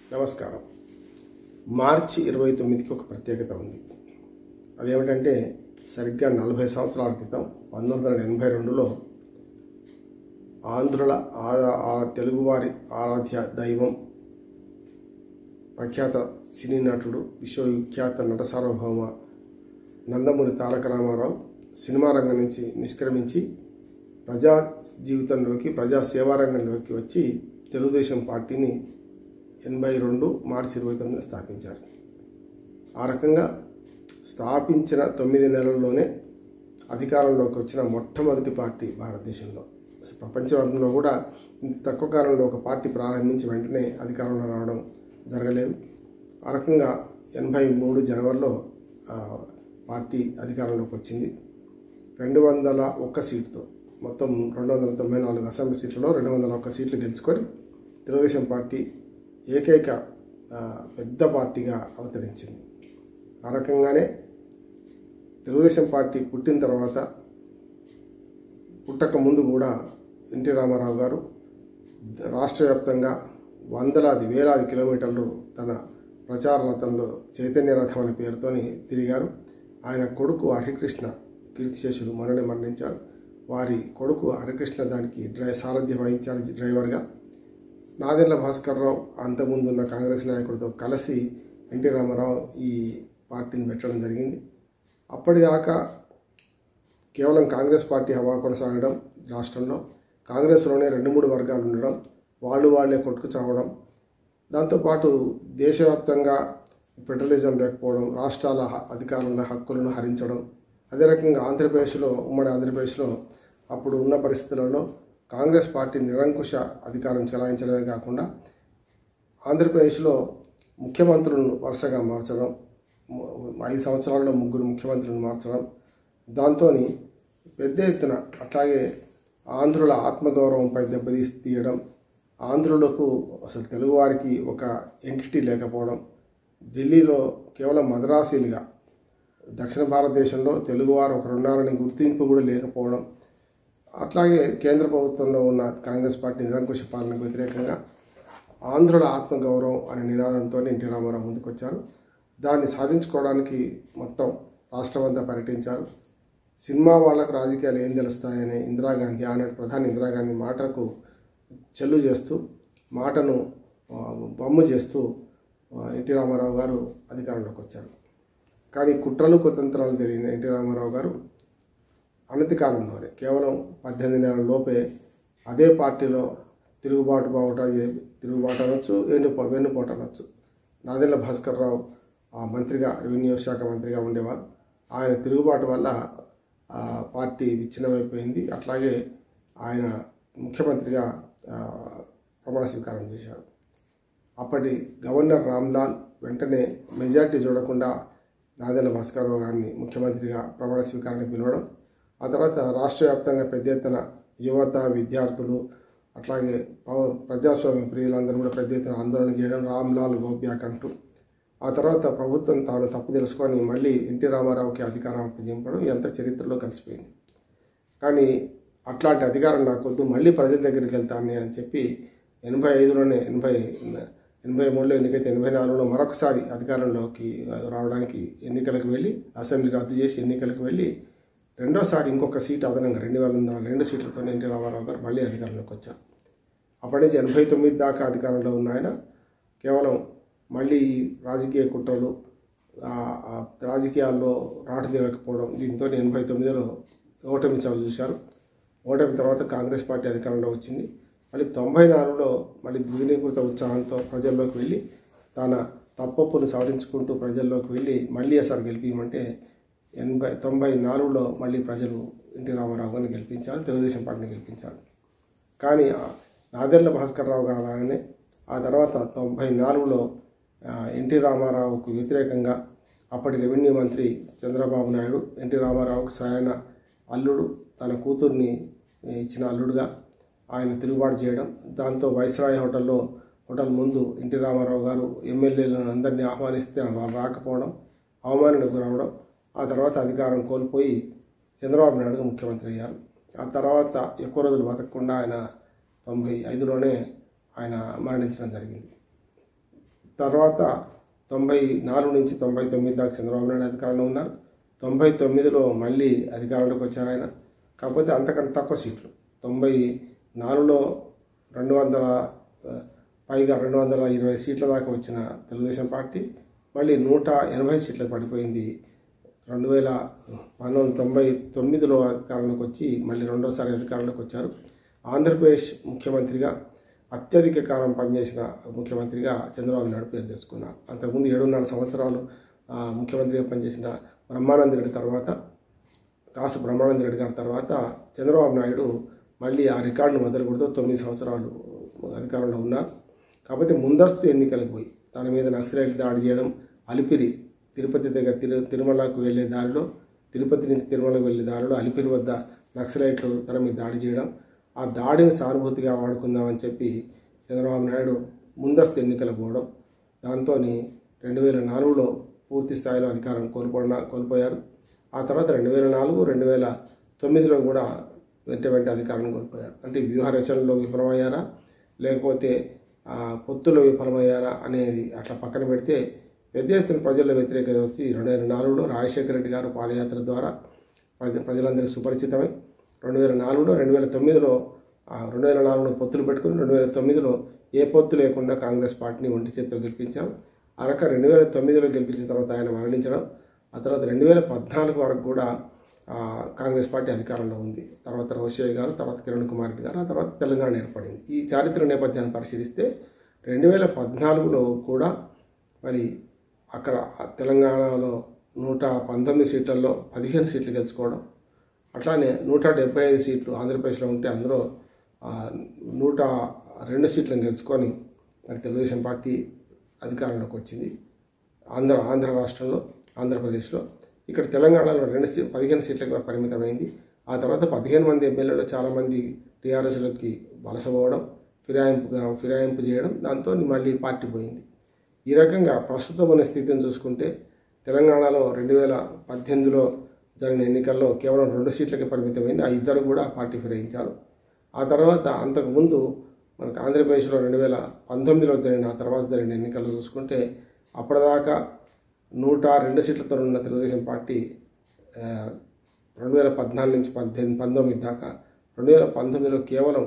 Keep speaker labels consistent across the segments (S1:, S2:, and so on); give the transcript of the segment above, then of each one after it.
S1: నమస్కారం మార్చి ఇరవై తొమ్మిదికి ఒక ప్రత్యేకత ఉంది అదేమిటంటే సరిగ్గా నలభై సంవత్సరాల క్రితం పంతొమ్మిది వందల ఎనభై రెండులో ఆంధ్రుల ఆ- ఆ తెలుగువారి ఆరాధ్య దైవం ప్రఖ్యాత సినీ నటుడు విశ్వవిఖ్యాత నట సార్వభౌమ నందమూరి తారక రామారావు సినిమా రంగం నుంచి నిష్క్రమించి ప్రజా జీవితంలోకి ప్రజా సేవా రంగంలోకి వచ్చి తెలుగుదేశం పార్టీని ఎనభై రెండు మార్చి ఇరవై తొమ్మిదిన స్థాపించారు ఆ రకంగా స్థాపించిన తొమ్మిది నెలల్లోనే అధికారంలోకి వచ్చిన మొట్టమొదటి పార్టీ భారతదేశంలో అసలు ప్రపంచవ్యాప్తంలో కూడా ఇంత తక్కువ కాలంలో ఒక పార్టీ ప్రారంభించి వెంటనే అధికారంలో రావడం జరగలేదు ఆ రకంగా ఎనభై మూడు జనవరిలో ఆ, పార్టీ అధికారంలోకి వచ్చింది రెండు వందల ఒక్క సీటుతో మొత్తం రెండు వందల తొంభై నాలుగు అసెంబ్లీ సీట్లలో రెండు వందల ఒక్క సీట్లు గెలుచుకొని తెలుగుదేశం పార్టీ ఏకైక ఆ, పెద్ద పార్టీగా అవతరించింది ఆ రకంగానే తెలుగుదేశం పార్టీ పుట్టిన తర్వాత పుట్టక ముందు కూడా ఎన్టీ రామారావు గారు రాష్ట్ర వ్యాప్తంగా వందలాది వేలాది కిలోమీటర్లు తన ప్రచార రథంలో చైతన్య రథం అనే పేరుతోని తిరిగారు ఆయన కొడుకు హరికృష్ణ కీర్తిశేషులు మననే మరణించారు వారి కొడుకు హరికృష్ణ దానికి డ్రై సారథ్యం వహించారు డ్రైవర్గా నాదెండ్ల భాస్కర్రావు అంతకుముందున్న కాంగ్రెస్ నాయకుడితో కలిసి ఎన్టీ రామారావు ఈ పార్టీని పెట్టడం జరిగింది అప్పటిదాకా కేవలం కాంగ్రెస్ పార్టీ హవా కొనసాగడం రాష్ట్రంలో కాంగ్రెస్లోనే రెండు మూడు వర్గాలు ఉండడం వాళ్ళు వాళ్ళే కొట్టుకు చావడం దాంతోపాటు దేశవ్యాప్తంగా ఫెడరలిజం లేకపోవడం రాష్ట్రాల హ- అధికారుల హక్కులను హరించడం అదే రకంగా ఆంధ్రప్రదేశ్లో ఉమ్మడి ఆంధ్రప్రదేశ్లో అప్పుడు ఉన్న పరిస్థితులలో కాంగ్రెస్ పార్టీ నిరంకుశ అధికారం చెలాయించడమే కాకుండా ఆంధ్రప్రదేశ్లో ముఖ్యమంత్రులను వరుసగా మార్చడం ము- ఐదు సంవత్సరాల్లో ముగ్గురు ముఖ్యమంత్రులను మార్చడం దాంతో పెద్ద ఎత్తున అట్లాగే ఆంధ్రుల ఆత్మగౌరవంపై దెబ్బతీసి తీయడం ఆంధ్రులకు అసలు తెలుగువారికి ఒక ఎంటిటీ లేకపోవడం ఢిల్లీలో కేవలం మద్రాసీలుగా దక్షిణ భారతదేశంలో తెలుగువారు ఒకరున్నారని గుర్తింపు కూడా లేకపోవడం అట్లాగే కేంద్ర ప్రభుత్వంలో ఉన్న కాంగ్రెస్ పార్టీ నిరంకుశ పాలనకు వ్యతిరేకంగా ఆంధ్రుల ఆత్మగౌరవం అనే నినాదంతో ఎన్టీ రామారావు ముందుకొచ్చారు దాన్ని సాధించుకోవడానికి మొత్తం రాష్ట్రమంతా పర్యటించారు సినిమా వాళ్ళకు రాజకీయాలు ఏం తెలుస్తాయనే ఇందిరాగాంధీ ఆనాటి ప్రధాని ఇందిరాగాంధీ మాటకు చెల్లు చేస్తూ మాటను ఆ, బొమ్మ చేస్తూ ఆ, ఎన్టీ రామారావు గారు అధికారంలోకి వచ్చారు కానీ కుట్రలు కుతంత్రాలు తెలియని ఎన్టీ రామారావు గారు అనతి కాలంలోనే కేవలం పద్దెనిమిది నెలల లోపే అదే పార్టీలో తిరుగుబాటు బావుట ఏ- తిరుగుబాటు అనొచ్చు వెన్నుపో వెన్నుపోటు అనొచ్చు నాదెళ్ల భాస్కర్ రావు ఆ మంత్రిగా రెవెన్యూ శాఖ మంత్రిగా ఉండేవారు ఆయన తిరుగుబాటు వల్ల ఆ పార్టీ విచ్ఛిన్నమైపోయింది అట్లాగే ఆయన ముఖ్యమంత్రిగా ఆ, ప్రమాణ స్వీకారం చేశారు అప్పటి గవర్నర్ రామ్లాల్ వెంటనే మెజార్టీ చూడకుండా నాదెళ్ల భాస్కరరావు గారిని ముఖ్యమంత్రిగా ప్రమాణ స్వీకారానికి పిలవడం ఆ తర్వాత రాష్ట్ర వ్యాప్తంగా పెద్ద ఎత్తున యువత విద్యార్థులు అట్లాగే పౌ- ప్రజాస్వామ్య ప్రియులందరూ కూడా పెద్ద ఎత్తున ఆందోళన చేయడం రామ్లాల్ గోప్యాక్ అంటూ ఆ తర్వాత ప్రభుత్వం తాను తప్పు తెలుసుకొని మళ్ళీ ఎన్టీ రామారావుకి అధికారం అప్పగింపడం ఇదంతా చరిత్రలో కలిసిపోయింది కానీ అట్లాంటి అధికారం నాకొద్దు మళ్ళీ ప్రజల దగ్గరికి వెళ్తాను అని చెప్పి ఎనభై ఐదులోనే ఎనభై ఎనభై మూడులో ఎన్నికైతే ఎనభై నాలుగులో మరొకసారి అధికారంలోకి రావడానికి ఎన్నికలకు వెళ్ళి అసెంబ్లీ రద్దు చేసి ఎన్నికలకు వెళ్ళి రెండోసారి ఇంకొక సీటు అదనంగా రెండు వేల వందల రెండు సీట్లతో ఎన్టీ రామారావు గారు మళ్ళీ అధికారంలోకి వచ్చారు అప్పటి నుంచి ఎనభై తొమ్మిది దాకా అధికారంలో ఉన్న ఆయన కేవలం మళ్ళీ ఈ రాజకీయ కుట్రలు ఆ, ఆ రాజకీయాల్లో రాటు దిగకపోవడం దీంతో ఎనభై తొమ్మిదిలో ఓటమి చవి చూశారు ఓటమి తర్వాత కాంగ్రెస్ పార్టీ అధికారంలో వచ్చింది మళ్ళీ తొంభై నాలుగులో మళ్ళీ ద్విగుణీకృత ఉత్సాహంతో ప్రజల్లోకి వెళ్ళి తన తప్పప్పును సవరించుకుంటూ ప్రజల్లోకి వెళ్ళి మళ్ళీ అసలు గెలిపించమంటే ఎనభై తొంభై నాలుగులో మళ్ళీ ప్రజలు ఎన్టీ రామారావు గారిని గెలిపించారు తెలుగుదేశం పార్టీని గెలిపించారు కానీ ఆ నాదెళ్ల భాస్కర్ రావు గారు రాగానే ఆ తర్వాత తొంభై నాలుగులో ఆ, ఎన్టీ రామారావుకు వ్యతిరేకంగా అప్పటి రెవెన్యూ మంత్రి చంద్రబాబు నాయుడు ఎన్టీ రామారావుకు స్వయాన అల్లుడు తన కూతుర్ని ఇచ్చిన అల్లుడుగా ఆయన తిరుగుబాటు చేయడం దాంతో వైస్రాయ్ హోటల్లో హోటల్ ముందు ఎన్టీ రామారావు గారు ఎమ్మెల్యేలను అందరినీ ఆహ్వానిస్తే వాళ్ళు రాకపోవడం అవమానానికి గురవడం ఆ తర్వాత అధికారం కోల్పోయి చంద్రబాబు నాయుడు ముఖ్యమంత్రి అయ్యారు ఆ తర్వాత ఎక్కువ రోజులు బతకకుండా ఆయన తొంభై ఐదులోనే ఆయన మరణించడం జరిగింది తర్వాత తొంభై నాలుగు నుంచి తొంభై తొమ్మిది దాకా చంద్రబాబు నాయుడు అధికారంలో ఉన్నారు తొంభై తొమ్మిదిలో మళ్ళీ అధికారంలోకి వచ్చారు ఆయన కాకపోతే అంతకంటే తక్కువ సీట్లు తొంభై నాలుగులో రెండు వందల ఆ, పైగా రెండు వందల ఇరవై సీట్ల దాకా వచ్చిన తెలుగుదేశం పార్టీ మళ్ళీ నూట ఎనభై సీట్లకు పడిపోయింది రెండు వేల పంతొమ్మిది వందల తొంభై తొమ్మిదిలో అధికారంలోకి వచ్చి మళ్ళీ రెండోసారి అధికారంలోకి వచ్చారు ఆంధ్రప్రదేశ్ ముఖ్యమంత్రిగా అత్యధిక కాలం పనిచేసిన ముఖ్యమంత్రిగా చంద్రబాబు నాయుడు పేరు తెచ్చుకున్నారు అంతకుముందు ఏడున్నర సంవత్సరాలు ఆ, ముఖ్యమంత్రిగా పనిచేసిన బ్రహ్మానంద రెడ్డి తర్వాత కాసు బ్రహ్మానంద రెడ్డి గారి తర్వాత చంద్రబాబు నాయుడు మళ్ళీ ఆ రికార్డును వదలకూడదు తొమ్మిది సంవత్సరాలు అధికారంలో ఉన్నారు కాకపోతే ముందస్తు ఎన్నికలకు పోయి తన మీద నక్సలైట్ దాడి చేయడం అలిపిరి తిరుపతి దగ్గర తిరు తిరుమలకు వెళ్ళే దారిలో తిరుపతి నుంచి తిరుమలకు వెళ్ళే దారిలో అలిపిరి వద్ద నక్సలైట్లు తన మీద దాడి చేయడం ఆ దాడిని సానుభూతిగా వాడుకుందామని చెప్పి చంద్రబాబు నాయుడు ముందస్తు ఎన్నికలకు పోవడం దాంతో రెండు వేల నాలుగులో పూర్తి స్థాయిలో అధికారం కోల్పోయిన కోల్పోయారు ఆ తర్వాత రెండు వేల నాలుగు రెండు వేల తొమ్మిదిలో కూడా వెంట వెంట అధికారం కోల్పోయారు అంటే వ్యూహ రచనలో విఫలమయ్యారా లేకపోతే ఆ, పొత్తులో విఫలమయ్యారా అనేది అట్లా పక్కన పెడితే పెద్ద ఎత్తున ప్రజల వ్యతిరేకత వచ్చి రెండు వేల నాలుగులో రాజశేఖర రెడ్డి గారు పాదయాత్ర ద్వారా ప్రజ ప్రజలందరికీ సుపరిచితమై రెండు వేల నాలుగులో రెండు వేల తొమ్మిదిలో ఆ, రెండు వేల నాలుగులో పొత్తులు పెట్టుకుని రెండు వేల తొమ్మిదిలో ఏ పొత్తు లేకుండా కాంగ్రెస్ పార్టీని ఒంటి చేత్తో గెలిపించాం ఆ రక రెండు వేల తొమ్మిదిలో గెలిపించిన తర్వాత ఆయన మరణించడం ఆ తర్వాత రెండు వేల పద్నాలుగు వరకు కూడా ఆ, కాంగ్రెస్ పార్టీ అధికారంలో ఉంది తర్వాత రోషయ్య గారు తర్వాత కిరణ్ కుమార్ రెడ్డి గారు ఆ తర్వాత తెలంగాణ ఏర్పడింది ఈ చారిత్రక నేపథ్యాన్ని పరిశీలిస్తే రెండు వేల పద్నాలుగులో కూడా మరి అక్కడ ఆ తెలంగాణలో నూట పంతొమ్మిది సీట్లలో పదిహేను సీట్లు గెలుచుకోవడం అట్లానే నూట డెబ్బై ఐదు సీట్లు ఆంధ్రప్రదేశ్లో ఉంటే అందులో ఆ, నూట రెండు సీట్లను గెలుచుకొని మరి తెలుగుదేశం పార్టీ అధికారంలోకి వచ్చింది ఆంధ్ర ఆంధ్ర రాష్ట్రంలో ఆంధ్రప్రదేశ్లో ఇక్కడ తెలంగాణలో రెండు సీ పదిహేను సీట్లకు పరిమితమైంది ఆ తర్వాత పదిహేను మంది ఎమ్మెల్యేలు చాలామంది టీఆర్ఎస్లోకి వలసపోవడం ఫిరాయింపుగా ఫిరాయింపు చేయడం దాంతో మళ్ళీ పార్టీ పోయింది ఈ రకంగా ప్రస్తుతం ఉన్న స్థితిని చూసుకుంటే తెలంగాణలో రెండు వేల పద్దెనిమిదిలో జరిగిన ఎన్నికల్లో కేవలం రెండు సీట్లకే పరిమితమైంది ఆ ఇద్దరు కూడా పార్టీ ఫిరాయించారు ఆ తర్వాత అంతకుముందు మనకు ఆంధ్రప్రదేశ్లో రెండు వేల పంతొమ్మిదిలో జరిగిన ఆ తర్వాత జరిగిన ఎన్నికల్లో చూసుకుంటే అప్పటిదాకా నూట రెండు సీట్లతో ఉన్న తెలుగుదేశం పార్టీ ఆ, రెండు వేల పద్నాలుగు నుంచి పద్దెనిమిది పంతొమ్మిది దాకా రెండు వేల పంతొమ్మిదిలో కేవలం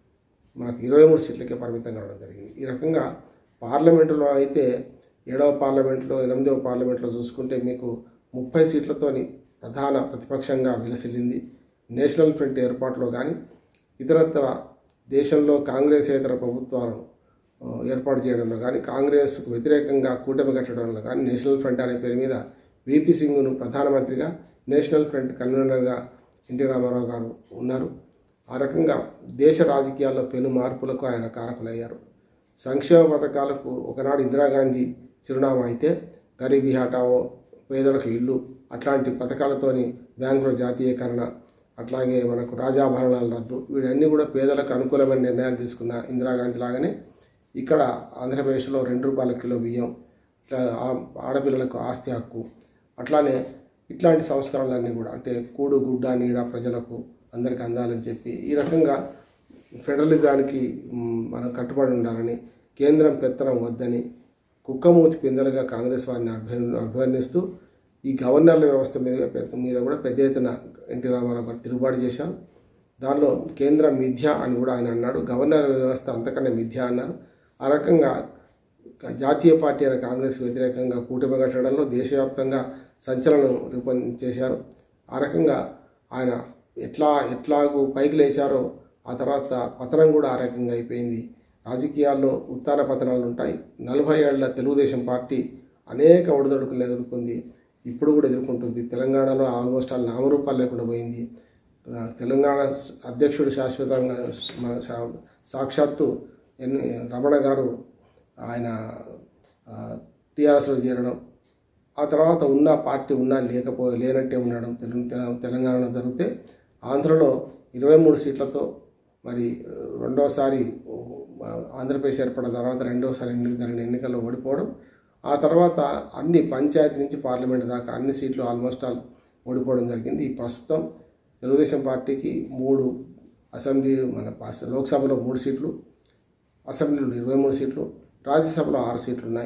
S1: మనకు ఇరవై మూడు సీట్లకే పరిమితం కావడం జరిగింది ఈ రకంగా పార్లమెంటులో అయితే ఏడవ పార్లమెంట్లో ఎనిమిదవ పార్లమెంట్లో చూసుకుంటే మీకు ముప్పై సీట్లతోని ప్రధాన ప్రతిపక్షంగా విలసిల్లింది నేషనల్ ఫ్రంట్ ఏర్పాటులో కానీ ఇతరత్ర దేశంలో కాంగ్రెసేతర ప్రభుత్వాలను ఆ, ఏర్పాటు చేయడంలో కానీ కాంగ్రెస్కు వ్యతిరేకంగా కూటమి కట్టడంలో కానీ నేషనల్ ఫ్రంట్ అనే పేరు మీద విపి సింగ్ను ప్రధానమంత్రిగా నేషనల్ ఫ్రంట్ కన్వీనర్గా ఎన్టీ రామారావు గారు ఉన్నారు ఆ రకంగా దేశ రాజకీయాల్లో పెను మార్పులకు ఆయన కారకులయ్యారు సంక్షేమ పథకాలకు ఒకనాడు ఇందిరాగాంధీ చిరునామా అయితే గరీబీ హటావో పేదలకు ఇల్లు అట్లాంటి పథకాలతోని బ్యాంకుల జాతీయకరణ అట్లాగే మనకు రాజాభరణాల రద్దు వీడన్నీ కూడా పేదలకు అనుకూలమైన నిర్ణయాలు తీసుకున్న ఇందిరాగాంధీ లాగానే ఇక్కడ ఆంధ్రప్రదేశ్లో రెండు రూపాయల కిలో బియ్యం ఇట్లా ఆ- ఆడపిల్లలకు ఆస్తి హక్కు అట్లానే ఇట్లాంటి సంస్కరణలన్నీ కూడా అంటే కూడు గుడ్డ నీడ ప్రజలకు అందరికీ అందాలని చెప్పి ఈ రకంగా ఫెడరలిజానికి మ్, మనం కట్టుబడి ఉండాలని కేంద్రం పెత్తనం వద్దని కుక్కమూతి పిందలుగా కాంగ్రెస్ వారిని అభ్యర్- అభివర్ణిస్తూ ఈ గవర్నర్ల వ్యవస్థ మీద పెద్ద మీద కూడా పెద్ద ఎత్తున ఎన్టీ రామారావు గారు తిరుగుబాటు చేశారు దానిలో కేంద్ర మిథ్య అని కూడా ఆయన అన్నాడు గవర్నర్ వ్యవస్థ అంతకన్నా మిథ్య అన్నారు ఆ రకంగా జాతీయ పార్టీ అయిన కాంగ్రెస్ వ్యతిరేకంగా కూటమి కట్టడంలో దేశవ్యాప్తంగా సంచలనం రూపొంది చేశారు ఆ రకంగా ఆయన ఎట్లా ఎట్లాగూ పైకి లేచారో ఆ తర్వాత పతనం కూడా ఆ రకంగా అయిపోయింది రాజకీయాల్లో ఉత్తాన పతనాలు ఉంటాయి నలభై ఏళ్ల తెలుగుదేశం పార్టీ అనేక ఒడిదొడుకులు ఎదుర్కొంది ఇప్పుడు కూడా ఎదుర్కొంటుంది తెలంగాణలో ఆల్మోస్ట్ ఆల్ నామరూపాలు లేకుండా పోయింది ఆ, తెలంగాణ స్- అధ్యక్షుడు శాశ్వతంగా స్- మన సా- సాక్షాత్తు ఎన్ రమణ గారు ఆయన టీఆర్ఎస్లో చేరడం ఆ తర్వాత ఉన్న పార్టీ ఉన్నా లేకపో లేనట్టే ఉండడం తెలు తెల- తెలంగాణలో జరిగితే ఆంధ్రలో ఇరవై మూడు సీట్లతో మరి ఆ, రెండోసారి ఆ, ఆంధ్రప్రదేశ్ ఏర్పడిన తర్వాత రెండోసారి ఎన్నిక జరిగిన ఎన్నికల్లో ఓడిపోవడం ఆ తర్వాత అన్ని పంచాయతీ నుంచి పార్లమెంట్ దాకా అన్ని సీట్లు ఆల్మోస్ట్ ఆల్ ఓడిపోవడం జరిగింది ఈ ప్రస్తుతం తెలుగుదేశం పార్టీకి మూడు అసెంబ్లీ మన పాస్- లోక్సభలో మూడు సీట్లు అసెంబ్లీలో ఇరవై మూడు సీట్లు రాజ్యసభలో ఆరు సీట్లు ఉన్నాయి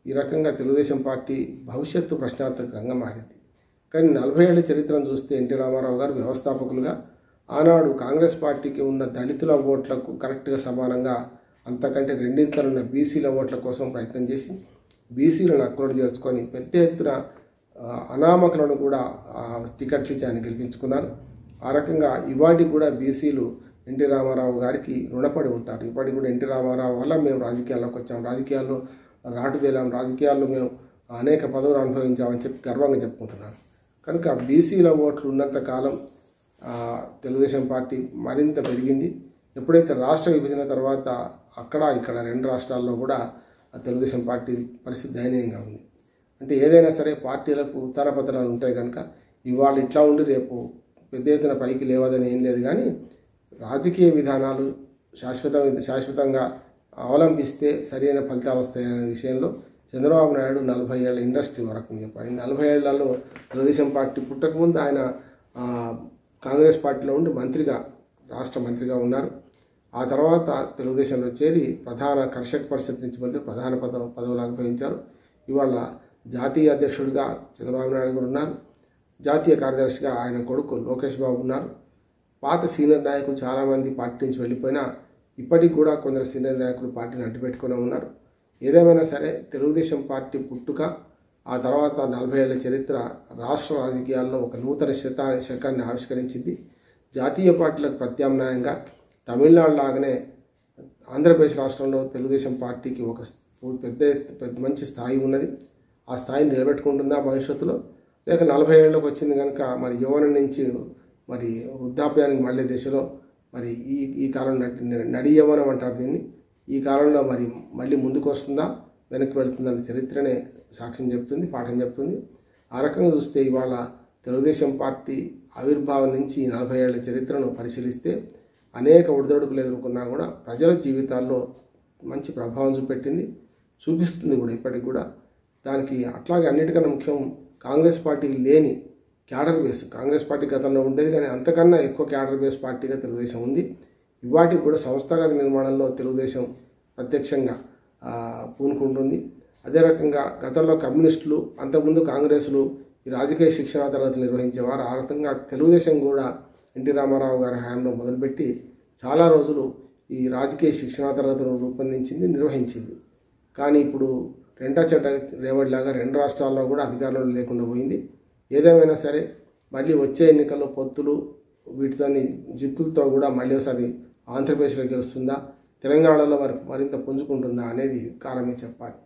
S1: ఈ రకంగా తెలుగుదేశం పార్టీ భవిష్యత్తు ప్రశ్నార్థకంగా మారింది కానీ నలభై ఏళ్ల చరిత్రను చూస్తే ఎన్టీ రామారావు గారు వ్యవస్థాపకులుగా ఆనాడు కాంగ్రెస్ పార్టీకి ఉన్న దళితుల ఓట్లకు కరెక్ట్గా సమానంగా అంతకంటే రెండింతలున్న బీసీల ఓట్ల కోసం ప్రయత్నం చేసి బీసీలను అక్రోడ్ చేర్చుకొని పెద్ద ఎత్తున ఆ, అనామకులను కూడా ఆ, టికెట్లు ఇచ్చి ఆయన గెలిపించుకున్నారు ఆ రకంగా ఇవాటికి కూడా బీసీలు ఎన్టీ రామారావు గారికి రుణపడి ఉంటారు ఇప్పటికి కూడా ఎన్టీ రామారావు వల్ల మేము రాజకీయాల్లోకి వచ్చాం రాజకీయాల్లో రాటుదేలాం రాజకీయాల్లో మేము అనేక పదవులు అనుభవించామని చెప్పి గర్వంగా చెప్పుకుంటున్నారు కనుక బీసీల ఓట్లు ఉన్నంత కాలం ఆ, తెలుగుదేశం పార్టీ మరింత పెరిగింది ఎప్పుడైతే రాష్ట్ర విభజన తర్వాత అక్కడ ఇక్కడ రెండు రాష్ట్రాల్లో కూడా ఆ తెలుగుదేశం పార్టీ పరిస్థితి దయనీయంగా ఉంది అంటే ఏదైనా సరే పార్టీలకు ఉత్తర పతనాలు ఉంటాయి కనుక ఇవాళ ఇట్లా ఉండి రేపు పెద్ద ఎత్తున పైకి లేవదని ఏం లేదు కానీ రాజకీయ విధానాలు శాశ్వత శాశ్వతంగా అవలంబిస్తే సరైన ఫలితాలు వస్తాయనే విషయంలో చంద్రబాబు నాయుడు నలభై ఏళ్ళ ఇండస్ట్రీ వరకు అని చెప్పారు ఈ నలభై ఏళ్లలో తెలుగుదేశం పార్టీ పుట్టకముందు ఆయన ఆ, కాంగ్రెస్ పార్టీలో ఉండి మంత్రిగా రాష్ట్ర మంత్రిగా ఉన్నారు ఆ తర్వాత తెలుగుదేశంలో చేరి ప్రధాన కర్షక పరిషత్ నుంచి మంత్రి ప్రధాన పదవ పదవులు అనుభవించారు ఇవాళ జాతీయ అధ్యక్షుడిగా చంద్రబాబు నాయుడు గారు ఉన్నారు జాతీయ కార్యదర్శిగా ఆయన కొడుకు లోకేష్ బాబు ఉన్నారు పాత సీనియర్ నాయకులు చాలామంది పార్టీ నుంచి వెళ్ళిపోయినా ఇప్పటికి కూడా కొందరు సీనియర్ నాయకులు పార్టీని అడ్డుపెట్టుకుని ఉన్నారు ఏదేమైనా సరే తెలుగుదేశం పార్టీ పుట్టుక ఆ తర్వాత నలభై ఏళ్ల చరిత్ర రాష్ట్ర రాజకీయాల్లో ఒక నూతన శత శకాన్ని ఆవిష్కరించింది జాతీయ పార్టీలకు ప్రత్యామ్నాయంగా తమిళనాడు లాగానే ఆంధ్రప్రదేశ్ రాష్ట్రంలో తెలుగుదేశం పార్టీకి ఒక స్థ- పెద్ద ఎత్తు- పెద్ద మంచి స్థాయి ఉన్నది ఆ స్థాయిని నిలబెట్టుకుంటుందా భవిష్యత్తులో లేక నలభై ఏళ్ళకి వచ్చింది కనుక మరి యువన నుంచి మరి వృద్ధాప్యానికి మళ్ళీ దిశలో మరి ఈ ఈ కాలం నటి నడి యవ్వనం అంటారు దీన్ని ఈ కాలంలో మరి మళ్ళీ ముందుకు వస్తుందా వెనక్కి వెళ్తుందన్న చరిత్రనే సాక్ష్యం చెప్తుంది పాఠం చెప్తుంది ఆ రకంగా చూస్తే ఇవాళ తెలుగుదేశం పార్టీ ఆవిర్భావం నుంచి ఈ నలభై ఏళ్ల చరిత్రను పరిశీలిస్తే అనేక ఒడిదొడుకులు ఎదుర్కొన్నా కూడా ప్రజల జీవితాల్లో మంచి ప్రభావం చూపెట్టింది చూపిస్తుంది కూడా ఇప్పటికి కూడా దానికి అట్లాగే అన్నిటికన్నా ముఖ్యం కాంగ్రెస్ పార్టీకి లేని క్యాడర్ బేస్ కాంగ్రెస్ పార్టీ గతంలో ఉండేది కానీ అంతకన్నా ఎక్కువ క్యాడర్ బేస్ పార్టీగా తెలుగుదేశం ఉంది ఇవాటికి కూడా సంస్థాగత నిర్మాణంలో తెలుగుదేశం ప్రత్యక్షంగా ఆ, పూనుకుంటుంది అదే రకంగా గతంలో కమ్యూనిస్టులు అంతకుముందు కాంగ్రెస్లు ఈ రాజకీయ శిక్షణా తరగతులు నిర్వహించేవారు ఆ రకంగా తెలుగుదేశం కూడా ఎన్టీ రామారావు గారి హయాంలో మొదలుపెట్టి చాలా రోజులు ఈ రాజకీయ శిక్షణా తరగతులను రూపొందించింది నిర్వహించింది కానీ ఇప్పుడు రెండో చెడ్డ రేవడిలాగా రెండు రాష్ట్రాల్లో కూడా అధికారంలో లేకుండా పోయింది ఏదేమైనా సరే మళ్ళీ వచ్చే ఎన్నికల్లో పొత్తులు వీటితోని జిత్తులతో కూడా మళ్ళీ ఒకసారి ఆంధ్రప్రదేశ్లో గెలుస్తుందా తెలంగాణలో మరి మరింత పుంజుకుంటుందా అనేది కాలమే చెప్పాలి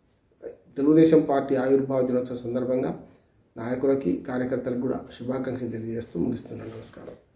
S1: తెలుగుదేశం పార్టీ ఆవిర్భావ దినోత్సవ సందర్భంగా నాయకులకి కార్యకర్తలకు కూడా శుభాకాంక్షలు తెలియజేస్తూ ముగిస్తున్నాను నమస్కారం